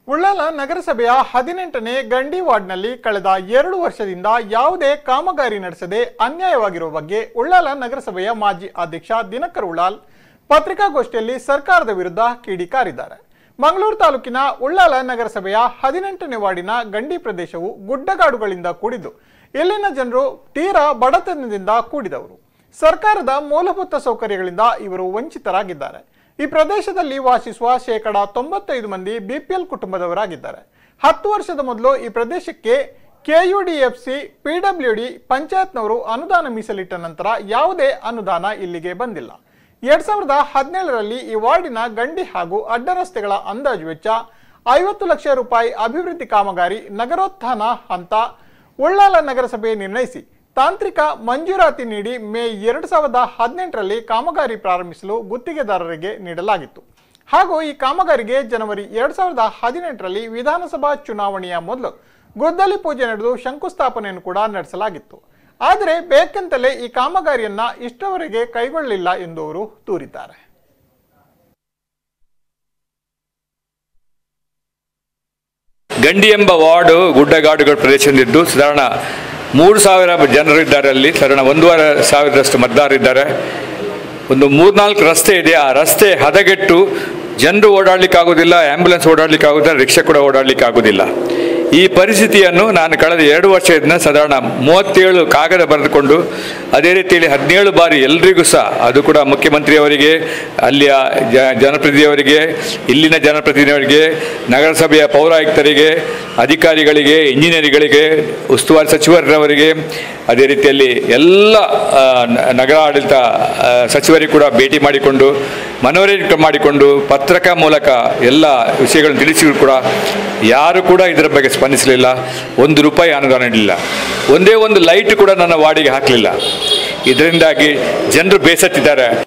ಉಳ್ಳಾಲ ನಗರಸಭೆಯ ಹದಿನೆಂಟನೇ ಗಂಡಿ ವಾರ್ಡ್ನಲ್ಲಿ ಕಳೆದ ಎರಡು ವರ್ಷದಿಂದ ಯಾವುದೇ ಕಾಮಗಾರಿ ನಡೆಸದೆ ಅನ್ಯಾಯವಾಗಿರುವ ಬಗ್ಗೆ ಉಳ್ಳಾಲ ನಗರಸಭೆಯ ಮಾಜಿ ಅಧ್ಯಕ್ಷ ದಿನಕರ್ ಉಳ್ಳಾಲ್ ಪತ್ರಿಕಾಗೋಷ್ಠಿಯಲ್ಲಿ ಸರ್ಕಾರದ ವಿರುದ್ಧ ಕಿಡಿಕಾರಿದ್ದಾರೆ ಮಂಗಳೂರು ತಾಲೂಕಿನ ಉಳ್ಳಾಲ ನಗರಸಭೆಯ ಹದಿನೆಂಟನೇ ವಾರ್ಡಿನ ಗಂಡಿ ಪ್ರದೇಶವು ಗುಡ್ಡಗಾಡುಗಳಿಂದ ಕೂಡಿದ್ದು ಇಲ್ಲಿನ ಜನರು ತೀರಾ ಬಡತನದಿಂದ ಕೂಡಿದವರು ಸರ್ಕಾರದ ಮೂಲಭೂತ ಸೌಕರ್ಯಗಳಿಂದ ಇವರು ವಂಚಿತರಾಗಿದ್ದಾರೆ ಈ ಪ್ರದೇಶದಲ್ಲಿ ವಾಸಿಸುವ ಶೇಕಡ ತೊಂಬತ್ತೈದು ಮಂದಿ ಬಿಪಿಎಲ್ ಕುಟುಂಬದವರಾಗಿದ್ದಾರೆ ಹತ್ತು ವರ್ಷದ ಮೊದಲು ಈ ಪ್ರದೇಶಕ್ಕೆ ಕೆಯುಡಿಎಫ್ಸಿ ಪಿಡಬ್ಲ್ಯೂಡಿ ಪಂಚಾಯತ್ನವರು ಅನುದಾನ ಮೀಸಲಿಟ್ಟ ನಂತರ ಯಾವುದೇ ಅನುದಾನ ಇಲ್ಲಿಗೆ ಬಂದಿಲ್ಲ ಎರಡ್ ಸಾವಿರದ ಹದಿನೇಳರಲ್ಲಿ ಈ ವಾರ್ಡಿನ ಗಂಡಿ ಹಾಗೂ ಅಡ್ಡ ರಸ್ತೆಗಳ ಅಂದಾಜು ವೆಚ್ಚ ಐವತ್ತು ಲಕ್ಷ ರೂಪಾಯಿ ಅಭಿವೃದ್ಧಿ ಕಾಮಗಾರಿ ನಗರೋತ್ಥಾನ ಹಂತ ಉಳ್ಳಾಲ ನಗರಸಭೆ ನಿರ್ಣಯಿಸಿ ತಾಂತ್ರಿಕ ಮಂಜೂರಾತಿ ನೀಡಿ ಮೇ ಎರಡು ಸಾವಿರದ ಹದಿನೆಂಟರಲ್ಲಿ ಕಾಮಗಾರಿ ಪ್ರಾರಂಭಿಸಲು ಗುತ್ತಿಗೆದಾರರಿಗೆ ನೀಡಲಾಗಿತ್ತು ಹಾಗೂ ಈ ಕಾಮಗಾರಿಗೆ ಜನವರಿ ಎರಡ್ ಸಾವಿರದ ಹದಿನೆಂಟರಲ್ಲಿ ವಿಧಾನಸಭಾ ಚುನಾವಣೆಯ ಮೊದಲು ಗುದ್ದಲಿ ಪೂಜೆ ನಡೆದು ಶಂಕುಸ್ಥಾಪನೆಯನ್ನು ಕೂಡ ನಡೆಸಲಾಗಿತ್ತು ಆದರೆ ಬೇಕೆಂತಲೇ ಈ ಕಾಮಗಾರಿಯನ್ನ ಇಷ್ಟವರೆಗೆ ಕೈಗೊಳ್ಳಲಿಲ್ಲ ಎಂದು ಅವರು ದೂರಿದ್ದಾರೆ ಗಂಡಿ ಎಂಬ ವಾರ್ಡು ಗುಡ್ಡಗಾಡುಗಳ ಪ್ರದೇಶದಲ್ಲಿದ್ದು ಸಾಧಾರಣ ಮೂರು ಸಾವಿರ ಜನರು ಇದ್ದಾರೆ ಅಲ್ಲಿ ಸಾಧಾರಣ ಒಂದೂವರೆ ಸಾವಿರದಷ್ಟು ಮತದಾರರಿದ್ದಾರೆ ಒಂದು ಮೂರ್ನಾಲ್ಕು ರಸ್ತೆ ಇದೆ ಆ ರಸ್ತೆ ಹದಗೆಟ್ಟು ಜನರು ಓಡಾಡ್ಲಿಕ್ಕೆ ಆಗೋದಿಲ್ಲ ಆ್ಯಂಬುಲೆನ್ಸ್ ಓಡಾಡ್ಲಿಕ್ಕೆ ಆಗೋದಿಲ್ಲ ರಿಕ್ಷಾ ಕೂಡ ಓಡಾಡ್ಲಿಕ್ಕೆ ಆಗೋದಿಲ್ಲ ಈ ಪರಿಸ್ಥಿತಿಯನ್ನು ನಾನು ಕಳೆದ ಎರಡು ವರ್ಷದಿಂದ ಸಾಧಾರಣ ಮೂವತ್ತೇಳು ಕಾಗದ ಬರೆದುಕೊಂಡು ಅದೇ ರೀತಿಯಲ್ಲಿ ಹದಿನೇಳು ಬಾರಿ ಎಲ್ರಿಗೂ ಸಹ ಅದು ಕೂಡ ಮುಖ್ಯಮಂತ್ರಿಯವರಿಗೆ ಅಲ್ಲಿಯ ಜ ಜನಪ್ರತಿನಿಧಿಯವರಿಗೆ ಇಲ್ಲಿನ ಜನಪ್ರತಿನಿಧಿಯವರಿಗೆ ನಗರಸಭೆಯ ಪೌರಾಯುಕ್ತರಿಗೆ ಅಧಿಕಾರಿಗಳಿಗೆ ಇಂಜಿನಿಯರ್ಗಳಿಗೆ ಉಸ್ತುವಾರಿ ಸಚಿವರವರಿಗೆ ಅದೇ ರೀತಿಯಲ್ಲಿ ಎಲ್ಲ ಆ, ನ- ನಗರ ಆಡಳಿತ ಆ, ಸಚಿವರಿಗೆ ಕೂಡ ಭೇಟಿ ಮಾಡಿಕೊಂಡು ಮನವರಿಕೆ ಮಾಡಿಕೊಂಡು ಪತ್ರಕ ಮೂಲಕ ಎಲ್ಲ ವಿಷಯಗಳನ್ನು ತಿಳಿಸಿದ್ರು ಕೂಡ ಯಾರು ಕೂಡ ಇದರ ಬಗ್ಗೆ ಸ್ಪಂದಿಸಲಿಲ್ಲ ಒಂದು ರೂಪಾಯಿ ಅನುದಾನ ನೀಡಲಿಲ್ಲ ಒಂದೇ ಒಂದು ಲೈಟ್ ಕೂಡ ನನ್ನ ವಾರ್ಡಿಗೆ ಹಾಕಲಿಲ್ಲ ಇದರಿಂದಾಗಿ ಜನರು ಬೇಸತ್ತಿದ್ದಾರೆ